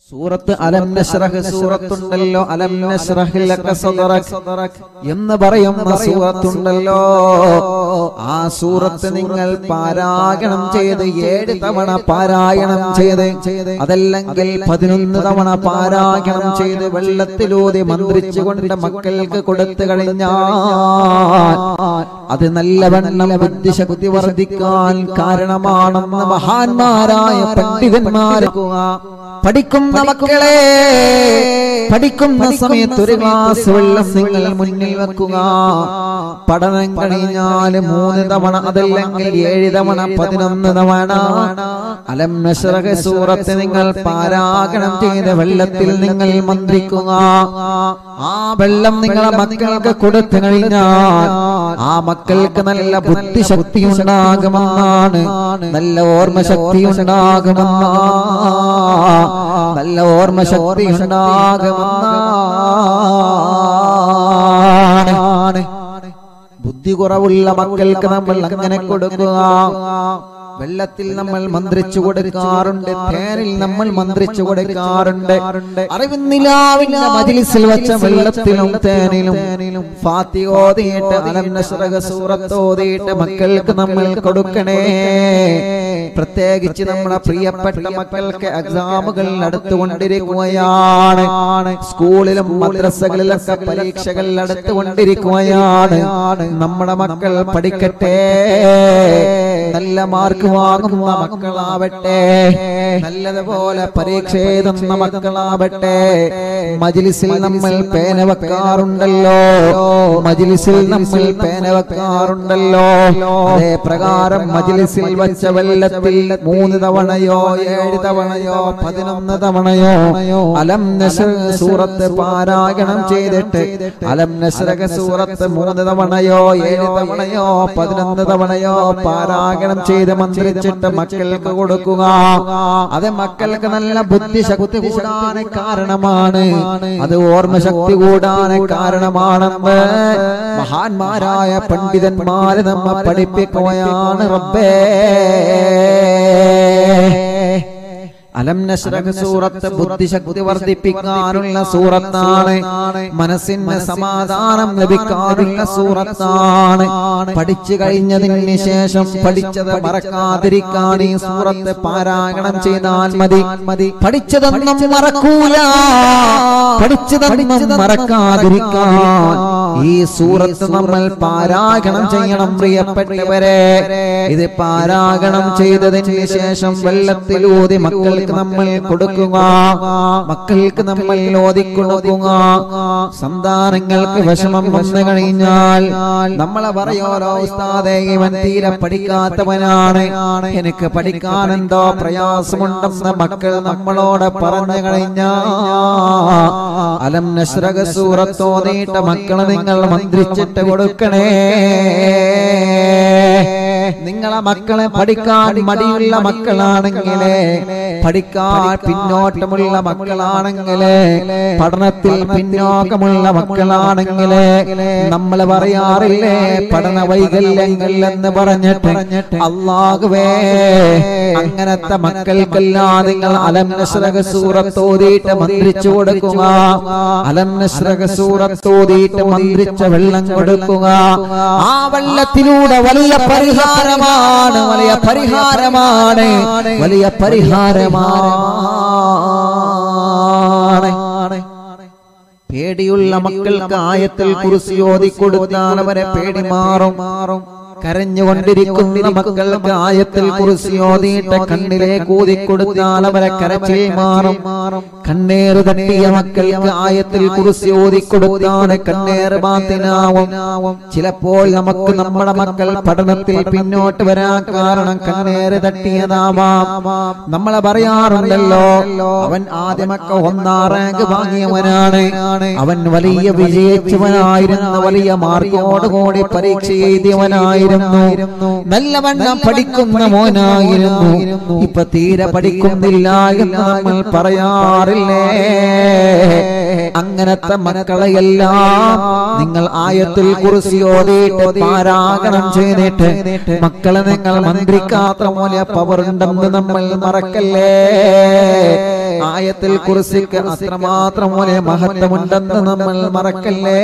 സൂറത്ത് അലം നശ്റഹ് സൂറത്തുണ്ടല്ലോ അലം നശ്റഹ് ലക സദറക് എന്ന് പറയുന്ന സൂറത്തുണ്ടല്ലോ ആ സൂറത്ത് നിങ്ങൾ പാരായണം ചെയ്ത് ഏഴ് തവണ പാരായണം ചെയ്ത് അതല്ലെങ്കിൽ പതിനൊന്ന് തവണ പാരായണം ചെയ്ത് വെള്ളത്തിലൂതി മന്ത്രിച്ചുകൊണ്ട് മക്കൾക്ക് കൊടുത്തു കഴിഞ്ഞാൽ അത് നല്ലവണ്ണം ബുദ്ധിശക്തി വർദ്ധിക്കാൻ കാരണമാണെന്ന് മഹാന്മാരായ പണ്ഡിതന്മാർക്കുക പഠിക്കുന്ന മക്കളെ പഠിക്കുന്ന സമയത്ത് ഒരു ഗ്ലാസ് വെള്ളം നിങ്ങൾ മുന്നിൽ വെക്കുക പഠനം കഴിഞ്ഞാൽ മൂന്ന് തവണ അതല്ലെങ്കിൽ ഏഴ് തവണ പതിനൊന്ന് തവണ അലം നശ്റഹ് സൂറത്ത് നിങ്ങൾ പാരായണം ചെയ്ത വെള്ളത്തിൽ നിങ്ങൾ മന്ത്രിക്കുക ആ വെള്ളം നിങ്ങളെ മക്കൾക്ക് കൊടുത്തു കഴിഞ്ഞാൽ ആ മക്കൾക്ക് നല്ല ബുദ്ധിശക്തി ഉണ്ടാകുമെന്നാണ് നല്ല ഓർമ്മശക്തി ഉണ്ടാകുമെന്നാ നല്ല ഓർമ്മശക്തി ഉണ്ടാകുമെന്നാണ് ബുദ്ധി കുറവുള്ള മക്കൾക്ക് നമ്മൾ അങ്ങനെ കൊടുക്കുക വെള്ളത്തിൽ നമ്മൾ മന്ത്രിച്ചു കൊടുക്കാറുണ്ട് തേനിൽ നമ്മൾ മന്ത്രിച്ചു കൊടുക്കാറുണ്ട് അറിവിന്നിലാവിന്റെ മജിലിസിൽ വെച്ച വെള്ളത്തിലും തേനിലും ഫാത്തി ഓതിയിട്ട് അലം നശ്റഹ് സൂറത്ത് ഓതിയിട്ട് മക്കൾക്ക് നമ്മൾ കൊടുക്കണേ പ്രത്യേകിച്ച് നമ്മുടെ പ്രിയപ്പെട്ട മക്കൾക്ക് എക്സാമുകൾ നടത്തുകൊണ്ടിരിക്കുകയാണ് സ്കൂളിലും മദ്രസകളിലൊക്കെ പരീക്ഷകൾ നടത്തുകൊണ്ടിരിക്കുകയാണ് നമ്മുടെ മക്കൾ പഠിക്കട്ടെ നല്ല മാർക്ക് വാങ്ങുന്ന മക്കളാവട്ടെ നല്ലതുപോലെ പരീക്ഷ എഴുതുന്ന മക്കളാവട്ടെ മജിലിസിൽ നമ്മൾ പേന വെക്കാറുണ്ടല്ലോ മജിലിസിൽ നമ്മൾ പേന വെക്കാറുണ്ടല്ലോ അതേ പ്രകാരം മജിലിസിൽ വെച്ച വെള്ളത്തിൽ മൂന്ന് തവണയോ ഏഴ് തവണയോ പതിനൊന്ന് തവണയോ അലം നശ്ർ സൂറത്ത് പാരായണം ചെയ്തിട്ട് അലം നശ്രക സൂറത്ത് മൂന്ന് തവണയോ ഏഴ് തവണയോ പതിനൊന്ന് തവണയോ പാരായണം ചെയ്ത് മന്ത്രിച്ചിട്ട് മക്കൾക്ക് കൊടുക്കുക അത് മക്കൾക്ക് നല്ല ബുദ്ധിശക്തി കൂടാൻ കാരണമാണ് അത് ഓർമ്മശക്തി കൂടാൻ കാരണമാണെന്ന് മഹാന്മാരായ പണ്ഡിതന്മാര് നമ്മെ പഠിപ്പിക്കുകയാണ് റബ്ബേ അലം നശ്റഹ് സൂറത്ത് ബുദ്ധിശക്തി വർദ്ധിപ്പിക്കാനുള്ള സൂറത്താണ് മനസ്സിന് സമാധാനം ലഭിക്കാനുള്ള സൂറത്താണ് പഠിച്ചു കഴിഞ്ഞതിന് ശേഷം പഠിച്ചത് മറക്കാതിരിക്കാൻ ഈ സൂറത്ത് പാരായണം ചെയ്താൽ മതി മതി പഠിച്ചതൊന്നും മറക്കൂല പഠിച്ചതൊന്നും മറക്കാതിരിക്കാൻ ഈ സൂറത്ത് നമ്മൾ പാരായണം ചെയ്യണം പ്രിയപ്പെട്ടവരെ ഇത് പാരായണം ചെയ്തതിന് ശേഷം വെള്ളത്തിലൂതി മക്കൾക്ക് നമ്മൾ കൊടുക്കുക മക്കൾക്ക് നമ്മൾ ഓതി കൊടുക്കുക സന്താനങ്ങൾക്ക് വിഷമം വന്നു കഴിഞ്ഞാൽ നമ്മളെ പറയോരോ ഉസ്താദേ ഇവൻ തീരെ പഠിക്കാത്തവനാണ് എനിക്ക് പഠിക്കാൻ എന്തോ പ്രയാസമുണ്ടെന്ന് മക്കൾ നമ്മളോട് പറഞ്ഞു കഴിഞ്ഞാ അലം നശ്രക സൂറത്തോതിയിട്ട മക്കളെ നിങ്ങൾ മന്ത്രിച്ചിട്ട് കൊടുക്കണേ നിങ്ങളെ മക്കളെ പഠിക്കാൻ മടിയുള്ള മക്കളാണെങ്കിലേ പഠിക്കാൻ പിന്നോട്ടമുള്ള മക്കളാണെങ്കിലേ പഠനത്തിൽ പിന്നോക്കമുള്ള മക്കളാണെങ്കിലേ നമ്മൾ പറയാറില്ലേ പഠന വൈകല്യങ്ങൾ എന്ന് പറഞ്ഞിട്ട് അള്ളാഹുവേ അങ്ങനത്തെ മക്കൾക്കെല്ലാം നിങ്ങൾ അലം നശ്രക സൂറത്തോതിയിട്ട് മന്ത്രിച്ചു കൊടുക്കുക അലം നശ്രക സൂറത്തോതിയിട്ട് മന്ത്രിച്ച വെള്ളം കൊടുക്കുക ആ വെള്ളത്തിലൂടെ വലിയ പരിഹാരമാണ് വലിയ പരിഹാരമാണ് വലിയ പരിഹാരമാണ് പേടിയുള്ള മക്കൾക്ക് ആയത്തിൽ കുറിച്ച് ഓതി കൊടുത്താൽ അവരെ പേടി മാറും മാറും കരഞ്ഞുകൊണ്ടിരിക്കുന്ന മക്കൾക്ക് ആയത്തിൽ കുറിച്ച് ഓതിയിട്ട് കണ്ണിലേക്ക് ഊതി കൊടുത്താൽ അവരെ കരച്ചിൽ മാറും കണ്ണേറ് തട്ടിയ മക്കൾക്ക് ആയത്തിൽ കുറിച്ച് ഓതി കൊടുത്താൽ കണ്ണേറ് ബാത്തിനാവും ചിലപ്പോൾ നമുക്ക് നമ്മുടെ മക്കൾ പഠനത്തിൽ പിന്നോട്ട് വരാൻ കാരണം കണ്ണേറ് തട്ടിയതാവാം നമ്മളെ പറയാറുണ്ടല്ലോ അവൻ ആദ്യമൊക്കെ ഒന്നാം റാങ്ക് വാങ്ങിയവനാണ് അവൻ വലിയ വിജയിച്ചവനായിരുന്നു വലിയ മാർക്കോടുകൂടി പരീക്ഷ എഴുതിയവനായിരുന്നു നല്ലവണ്ണം പഠിക്കുന്ന മോനായിരുന്നു ഇപ്പൊ തീരെ പഠിക്കുന്നില്ല എന്ന് നമ്മൾ പറയാറില്ലേ അങ്ങനത്തെ മക്കളെയെല്ലാം നിങ്ങൾ ആയത്തിൽ കുറിച്ച് ഓതിയിട്ട് പാരാഗണം ചെയ്തിട്ട് മക്കളെ നിങ്ങൾ മന്ത്രിക്കാത്ത പോലെ പവർ ഉണ്ടെന്ന് നമ്മൾ മറക്കല്ലേ ആയത്തിൽ കുറിസിക്ക് അത്രമാത്രം വലിയ മഹത്വമുണ്ടെന്ന് നമ്മൾ മറക്കല്ലേ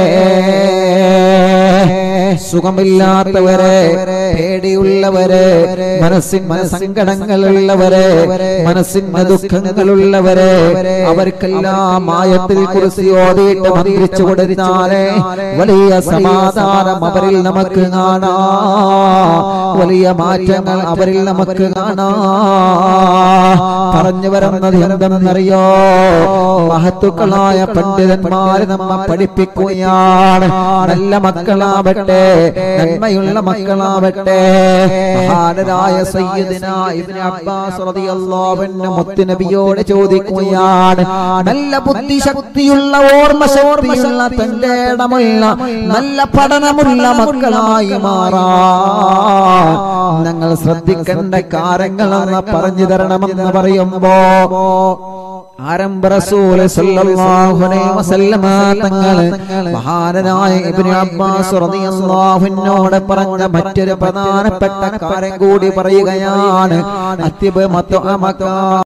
സുഖമില്ലാത്തവരെ പേടിയുള്ളവരെ മനസ്സിന് സങ്കടങ്ങളുള്ളവരെ മനസ്സിന് ദുഃഖങ്ങളുള്ളവരെ അവർക്കെല്ലാം ആയത്തിൽ കുറിച്ച് ഓടിയിട്ട് മന്ത്രിച്ചു കൊടുത്താലേ വലിയ സമാധാനം അവരിൽ നമുക്ക് കാണാം വലിയ മാറ്റങ്ങൾ അവരിൽ നമുക്ക് കാണാം പറഞ്ഞു വരുന്നത് എന്തെന്നറിയോ മഹത്തുക്കളായ പണ്ഡിതന്മാര് നമ്മെ പഠിപ്പിക്കുകയാണ് നല്ല മക്കളാവട്ടെ നന്മയുള്ള മക്കളാവട്ടെ മഹാനരായ സയ്യിദിന ഇബ്നു അബ്ബാസ് റളിയല്ലാഹു അൻഹു മുത്തുനബിയോട് ചോദിക്കുകയാണ് നല്ല ബുദ്ധിശക്തിയുള്ള ഓർമ്മ ശക്തിയുള്ള തന്റെ ഇടമുള്ള നല്ല പഠനമുള്ള മക്കളായി മാറാൻ ഞങ്ങൾ ശ്രദ്ധിക്കേണ്ട കാര്യങ്ങളെന്ന് പറഞ്ഞു തരണമെന്ന് പറയുമ്പോ ആരംഭ റസൂൽ സല്ലല്ലാഹു അലൈഹി വസല്ലമ തങ്ങൾ മഹാനായ ഇബ്നു അബ്ബാസ് റളിയല്ലാഹു അൻഹുവോട് പറഞ്ഞ മറ്റൊരു പ്രധാനപ്പെട്ട കാര്യം കൂടി പറയുകയാണ് അത്തിബ് മത്അമക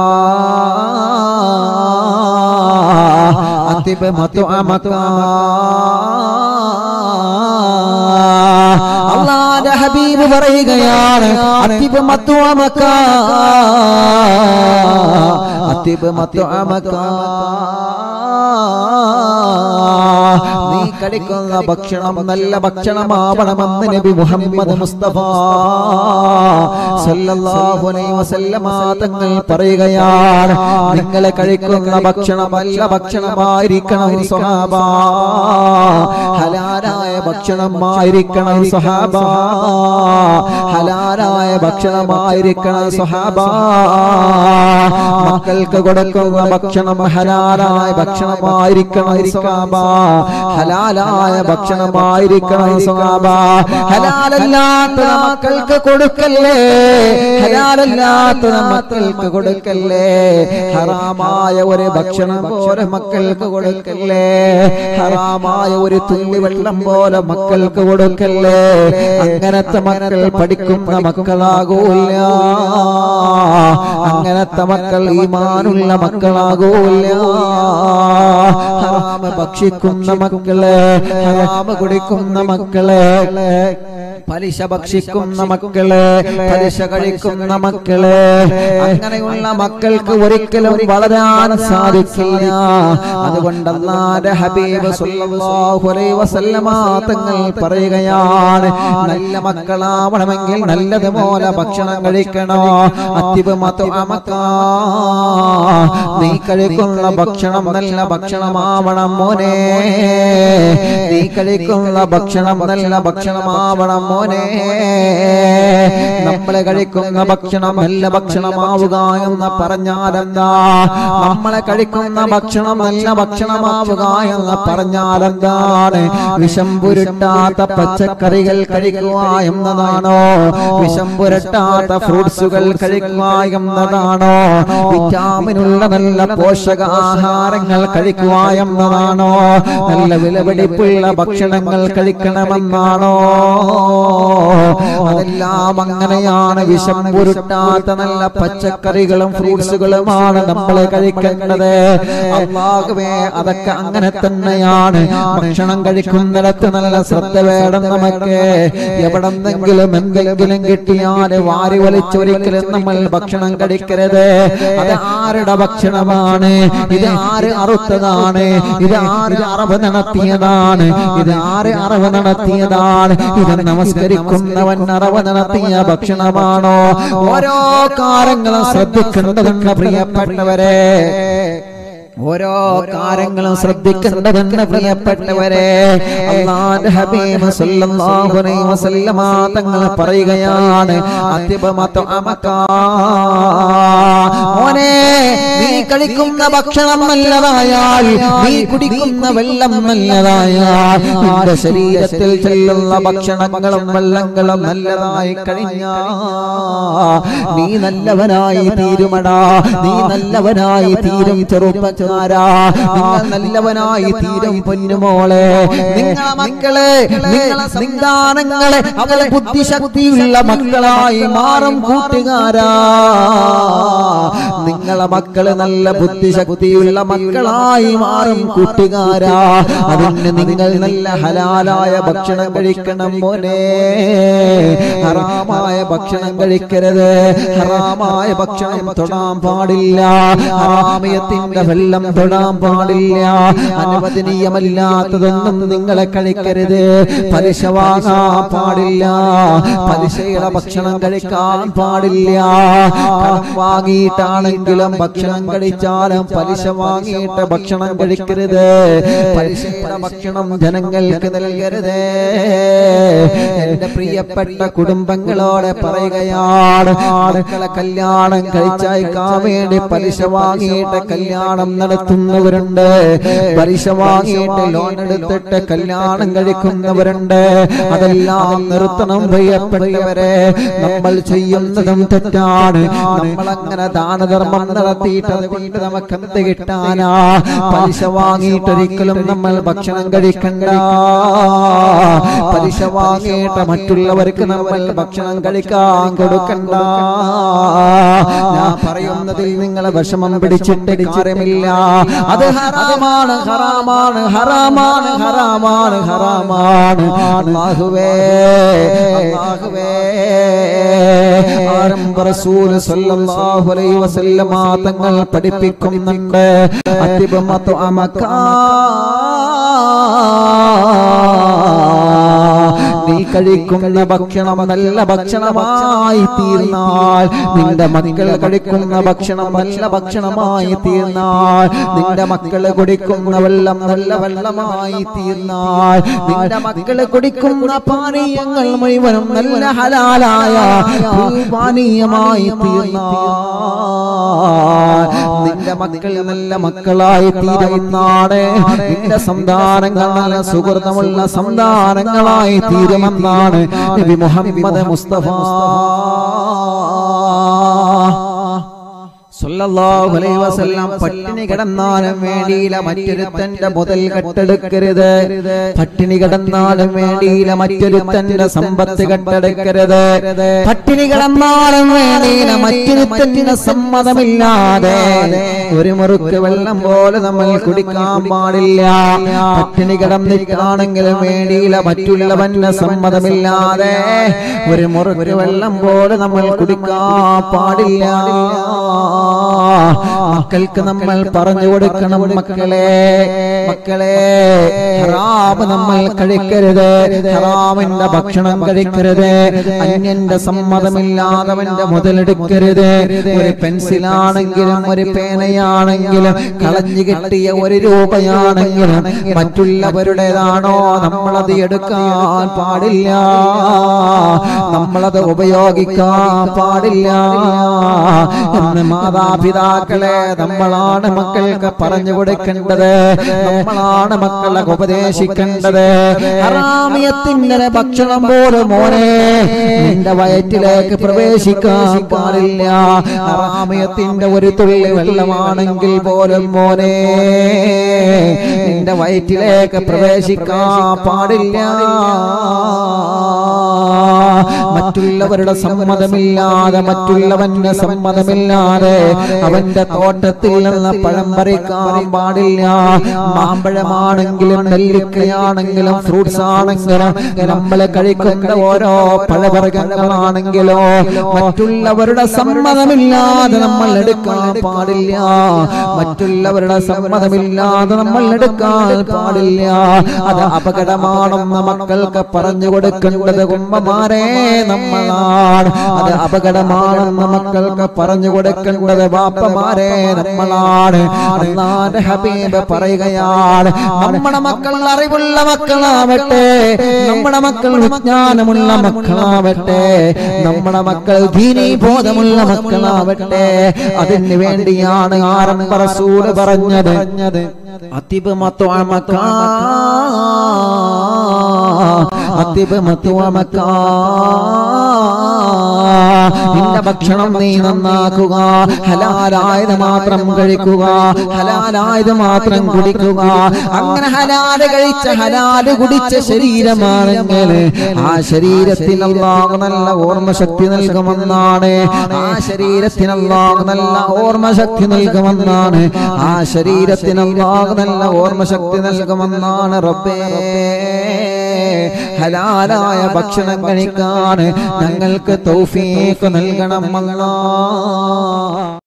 അത്തിബ് മത്അമക അള്ളാന്റെ ഹബീബ് പറയുകയാണ് അത്തിബ് മത്അമക അത്തിബ് മത്അമക നീ കഴിക്കുന്ന ഭക്ഷണം നല്ല ഭക്ഷണമാവണമെന്ന് നബി മുഹമ്മദ് മുസ്തഫ സല്ലല്ലാഹു അലൈഹി വസല്ലമ തങ്ങൾ പറയുകയാണ് നിങ്ങൾ കഴിക്കുന്ന ഭക്ഷണം നല്ല ഭക്ഷണമായിരിക്കണം സ്വഹാബ ഹലാലായ ഭക്ഷണമായിരിക്കണം സ്വഹാബ ഹലാലായ ഭക്ഷണമായിരിക്കണം സ്വഹാബ മക്കൾക്ക് കൊടുക്കുന്ന ഭക്ഷണം ഹലാലായ ഭക്ഷണമായിരിക്കണം സ്വഹാബ ഹലാലായ ഭക്ഷണമായിരിക്കണം സ്വഹാബ ഹലാലല്ലാത്ത മക്കൾക്ക് കൊടുക്കല്ലേ ഹലാലല്ലാത്ത മക്കൾക്ക് കൊടുക്കല്ലേ ഹറാമായ ഒരു ഭക്ഷണം പോലെ മക്കൾക്ക് കൊടുക്കല്ലേ ഹറാമായ ഒരു തുള്ളി വെള്ളം പോലെ മക്കൾക്ക് കൊടുക്കല്ലേ അങ്ങനത്തെ മക്കൾ പഠിക്കുന്ന മക്കളാകൂല അങ്ങനത്തെ മക്കൾ ഈമാനുള്ള മക്കളാകൂല ഹറാമ ഭക്ഷിക്കുന്ന മക്കളെ ഹറാമ കുടിക്കുന്ന മക്കളെ പലിശ ഭക്ഷിക്കുന്ന മക്കളെ പലിശ കഴിക്കുന്ന മക്കളെ അങ്ങനെയുള്ള മക്കൾക്ക് ഒരിക്കലും വളരാൻ സാധിക്കില്ല അതുകൊണ്ട് അല്ലാഹുവിന്റെ ഹബീബ് സല്ലല്ലാഹു അലൈഹി വസല്ലമ തങ്ങൾ പറയുകയാണ് നല്ല മക്കളാവണമെങ്കിൽ നല്ലതുപോലെ ഭക്ഷണം കഴിക്കണോ അത്തിബ് മത്അമക നീ കഴിക്കുന്ന ഭക്ഷണം നല്ല ഭക്ഷണമാവണം മോനെ നീ കഴിക്കുന്ന ഭക്ഷണം നല്ല ഭക്ഷണമാവണം മോനെ നമ്മളെ കഴിക്കുന്ന ഭക്ഷണം നല്ല ഭക്ഷണമാവുക എന്ന് പറഞ്ഞാലെന്താ നമ്മളെ കഴിക്കുന്ന ഭക്ഷണം നല്ല ഭക്ഷണമാവുക എന്ന് പറഞ്ഞാലെന്താണ് വിഷം പുരട്ടാത്ത പച്ചക്കറികൾ കഴിക്കുക എന്നതാണോ വിഷം പുരട്ടാത്ത ഫ്രൂട്ട്സുകൾ കഴിക്കുക എന്നതാണോ വിറ്റാമിനുള്ള നല്ല പോഷകാഹാരങ്ങൾ കഴിക്കുക എന്നതാണോ നല്ല വിലപിടിപ്പുള്ള ഭക്ഷണങ്ങൾ കഴിക്കണമെന്നാണോ അതെല്ലാം അങ്ങനെയാണ് വിഷം പുരുട്ടാത്ത നല്ല പച്ചക്കറികളും ഫ്രൂട്ട്സുകളുമാണ് നമ്മൾ കഴിക്കേണ്ടത് അള്ളാഹുവേ അതൊക്കെ അങ്ങനെ തന്നെയാണ് ഭക്ഷണം കഴിക്കുന്നിടത്ത് നല്ല ശ്രദ്ധ വേണം നമുക്ക് എവിടെന്നെങ്കിലും എന്തെങ്കിലും കിട്ടിയാൽ വാരി വലിച്ചൊരിക്കലും നമ്മൾ ഭക്ഷണം കഴിക്കരുത് അത് ആരുടെ ഭക്ഷണമാണ് ഇത് ആര് അറുത്തതാണ് ഇത് ആര് അറവ് നടത്തിയതാണ് ഇത് ആര് അറവ് നടത്തിയതാണ് ഇത് നമസ്കരിക്കുന്നവൻ അറവ് നടത്തിയ ഭക്ഷണമാണോ ഓരോ കാര്യങ്ങളും ശ്രദ്ധിക്കേണ്ടതുണ്ട് പ്രിയപ്പെട്ടവരെ ഓരോ കാര്യങ്ങളും ശ്രദ്ധിക്കേണ്ടതെന്ന് പ്രിയപ്പെട്ടവരെ അള്ളാന്റെ ഹബീബ് സല്ലല്ലാഹു അലൈഹി വസല്ലമ തങ്ങൾ പറയുകയാണ് അതിബമത അമകാ മോനെ നീ കഴിക്കുന്ന ഭക്ഷണം നല്ലതായാൽ നീ കുടിക്കുന്ന വെള്ളം നല്ലതായാൽ നിന്റെ ശരീരത്തിൽ ചെല്ലുന്ന ഭക്ഷണങ്ങളും വെള്ളങ്ങളും നല്ലതായി കഴിഞ്ഞാ നീ നല്ലവനായി തീരുമടാ നീ നല്ലവനായി തീരും ചെറുപ്പക്കാരാ നിങ്ങൾ നല്ലവനായി തീരും പൊന്നുമോളെ നിങ്ങളെ മക്കളെ നിങ്ങളെ സന്താനങ്ങളെ അവരെ ബുദ്ധിശക്തിയുള്ള മക്കളായി മാറും കൂട്ടുകാരാ നിങ്ങളെ മക്കള് മക്കള് നല്ല ബുദ്ധിശക്തിയുള്ള മക്കളായി മാറും കൂട്ടുകാരാ അതിന് നിങ്ങൾ നല്ല ഹലാലായ ഭക്ഷണം കഴിക്കണം മോനെ ഹറാമായ ഭക്ഷണം കഴിക്കരുത് ഹറാമായ ഭക്ഷണം തൊടാൻ പാടില്ല ഹറാമയത്തിന്റെ വെള്ളം തൊടാൻ പാടില്ല അനുവദനീയമല്ലാത്തതൊന്നും നിങ്ങളെ കഴിക്കരുത് പലിശ വാങ്ങാൻ പാടില്ല പലിശയുടെ ഭക്ഷണം കഴിക്കാൻ പാടില്ല കടം വാങ്ങിയിട്ടാണെങ്കിലും ഭക്ഷണം കഴിച്ചാലും പലിശ വാങ്ങിയിട്ട് ഭക്ഷണം കഴിക്കരുത് പലിശയുടെ ഭക്ഷണം ജനങ്ങൾക്ക് നൽകരുത് എന്റെ പ്രിയപ്പെട്ട കുടുംബങ്ങളോട് പറയുകയാണ് മക്കളെ കല്യാണം കഴിച്ചയക്കാൻ വേണ്ടി പലിശ വാങ്ങിയിട്ട് കല്യാണം നടത്തുന്നവരുണ്ട് പലിശ വാങ്ങിയിട്ട് ലോൺ എടുത്തിട്ട് കല്യാണം കഴിക്കുന്നവരുണ്ട് അതെല്ലാം നിർത്തണം പ്രിയപ്പെട്ടവരെ നമ്മൾ ചെയ്യുന്നതും തെറ്റാണ് നമ്മൾ അങ്ങനെ ദാനധർമ്മം നടത്തിയിട്ട് അതുകൊണ്ട് നമുക്ക് എന്ത് കിട്ടാനാ പലിശ വാങ്ങിയിട്ടൊരിക്കലും നമ്മൾ ഭക്ഷണം കഴിക്കണ്ട പലിശ വാങ്ങിയിട്ട് മറ്റുള്ളവർക്ക് നമ്മൾ ഭക്ഷണം കഴിക്കാൻ കൊടുക്കണ്ട ഞാൻ പറയുന്നതിൽ നിങ്ങളെ വിഷമം പിടിച്ചിട്ട് കാര്യമില്ല അത് ഹറാമാണ് ഹറാമാണ് ഹറാമാണ് ഹറാമാണ് ഹറാമാണ് അല്ലാഹുവേ അല്ലാഹുവേ ആരംഭ റസൂൽ സല്ലല്ലാഹു അലൈഹി വസല്ലമ തങ്ങൾ പഠിപ്പിക്കുന്നുണ്ട് അതിബമത്തു നീ കഴിക്കുന്ന ഭക്ഷണം നല്ല ഭക്ഷണമായി തീർന്നാൽ നിന്റെ മക്കൾ കഴിക്കുന്ന ഭക്ഷണം നല്ല ഭക്ഷണമായി തീർന്നാൽ നിന്റെ മക്കൾ കുടിക്കുന്ന വെള്ളം നല്ല വെള്ളമായി തീർന്നാൽ നിന്റെ മക്കൾ കുടിക്കുന്ന പാനീയങ്ങൾ മുഴുവനും നല്ല ഹലാലായ പാനീയമായി തീർന്നാൽ നിന്റെ മക്കൾ നല്ല മക്കളായി തീരുമെന്നാണ് നിന്റെ സന്താനങ്ങൾ നല്ല സുഹൃതമുള്ള സന്താനങ്ങളായി തീരുമെന്നാണ് നബി മുഹമ്മദ് മുസ്തഫ സല്ലല്ലാഹു അലൈഹി വസല്ലം പട്ടിണി കിടന്നാലും വേണ്ടിയില്ല മറ്റൊരുത്തന്റെ മുതൽ കെട്ടെടുക്കരുത് പട്ടിണി കിടന്നാലും വേണ്ടിയില്ല മറ്റൊരുത്തന്റെ സമ്പത്ത് കെട്ടെടുക്കരുത് പട്ടിണി കിടന്നാലും വേണ്ടിയില്ല മറ്റൊരുത്തന്റെ സമ്മതമില്ലാതെ ഒരു മുറുക്ക് വെള്ളം പോലെ നമ്മൾ കുടിക്കാൻ പാടില്ല പട്ടിണി കിടന്നിട്ടാണെങ്കിലും വേണ്ടിയില്ല മറ്റുള്ളവന്റെ സമ്മതമില്ലാതെ ഒരു മുറുക്ക് വെള്ളം പോലെ നമ്മൾ കുടിക്കാൻ പാടില്ല മക്കൾക്ക് നമ്മൾ പറഞ്ഞു കൊടുക്കണം മക്കളെ മക്കളെ ഹറാമ് നമ്മൾ കഴിക്കരുത് ഹറാമിന്റെ ഭക്ഷണം കഴിക്കരുത് അന്യന്റെ സമ്മതമില്ലാതവന്റെ മുതലെടുക്കരുത് ഒരു പെൻസിലാണെങ്കിലും ഒരു പേനയാണെങ്കിലും കളഞ്ഞു കിട്ടിയ ഒരു രൂപയാണെങ്കിലും മറ്റുള്ളവരുടേതാണോ നമ്മളത് എടുക്കാൻ പാടില്ല നമ്മളത് ഉപയോഗിക്കാൻ പാടില്ല എന്ന് മാതാപിതാക്കളെ നമ്മളാണ് മക്കൾക്ക് പറഞ്ഞു കൊടുക്കേണ്ടത് നമ്മളാണ് മക്കളെ ഉപദേശിക്കേണ്ടത് ഹറാമിയത്തിന്റെ ഭക്ഷണം പോലും മോനെ നിന്റെ വയറ്റിലേക്ക് പ്രവേശിക്കാൻ പാടില്ല ഹറാമിയത്തിന്റെ ഒരു തുള്ളി വെള്ളമാണെങ്കിൽ പോലും മോനെ നിന്റെ വയറ്റിലേക്ക് പ്രവേശിക്കാൻ പാടില്ല മറ്റുള്ളവരുടെ സമ്മതമില്ലാതെ മറ്റുള്ളവന്റെ സമ്മതമില്ലാതെ അവന്റെ തോട്ടത്തിൽ നിന്ന് പഴം പറിക്കാൻ പാടില്ല മാമ്പഴമാണെങ്കിലും നെല്ലിക്കയാണെങ്കിലും ഫ്രൂട്ട്സ് ആണെങ്കിലും നമ്മൾ കഴിക്കുന്ന ഓരോ പഴവർഗങ്ങളാണെങ്കിലോ മറ്റുള്ളവരുടെ സമ്മതമില്ലാതെ നമ്മൾ എടുക്കാൻ പാടില്ല മറ്റുള്ളവരുടെ സമ്മതമില്ലാതെ നമ്മൾ എടുക്കാൻ പാടില്ല അത് അപകടമാണെന്ന് മക്കൾക്ക് പറഞ്ഞു കൊടുക്കേണ്ടത് ഉമ്മമാരെ നമ്മളാണ് അത് അപകടമാണെന്ന് മക്കൾക്ക് പറഞ്ഞു കൊടുക്കേണ്ടത് ബാപ്പമാരെ നമ്മളാണ് അള്ളാന്റെ ഹബീബ് പറയുകയാണ് നമ്മുടെ മക്കൾ അറിവുള്ള മക്കളാവട്ടെ നമ്മുടെ മക്കൾ വിജ്ഞാനമുള്ള മക്കളാവട്ടെ നമ്മുടെ മക്കൾ ദീനീ ബോധമുള്ള മക്കളാവട്ടെ അതിന് വേണ്ടിയാണ് ആരംഭ റസൂല് പറഞ്ഞത് അതിബ് മത്വമക്ക അതിബ് മത്വമക്ക നിന്റെ ഭക്ഷണം നീ നന്നാക്കുക ഹലാലായത് മാത്രം കഴിക്കുക ഹലാലായത് മാത്രം കുടിക്കുക അങ്ങനെ ഹലാല് കഴിച്ച ഹലാല് കുടിച്ച ശരീരമാണെങ്കിൽ ആ ശരീരത്തിന് അള്ളാഹു നല്ല ഓർമ്മശക്തി നൽകുമെന്നാണ് ആ ശരീരത്തിന് അള്ളാഹു നല്ല ഓർമ്മശക്തി നൽകുമെന്നാണ് ആ ശരീരത്തിന് അള്ളാഹു നല്ല ഓർമ്മശക്തി നൽകുമെന്നാണ് റബ്ബേ ഹലാലായ ഭക്ഷണം കഴിക്കാൻ ഞങ്ങൾക്ക് തൗഫീഖ് നൽകണം അല്ലാ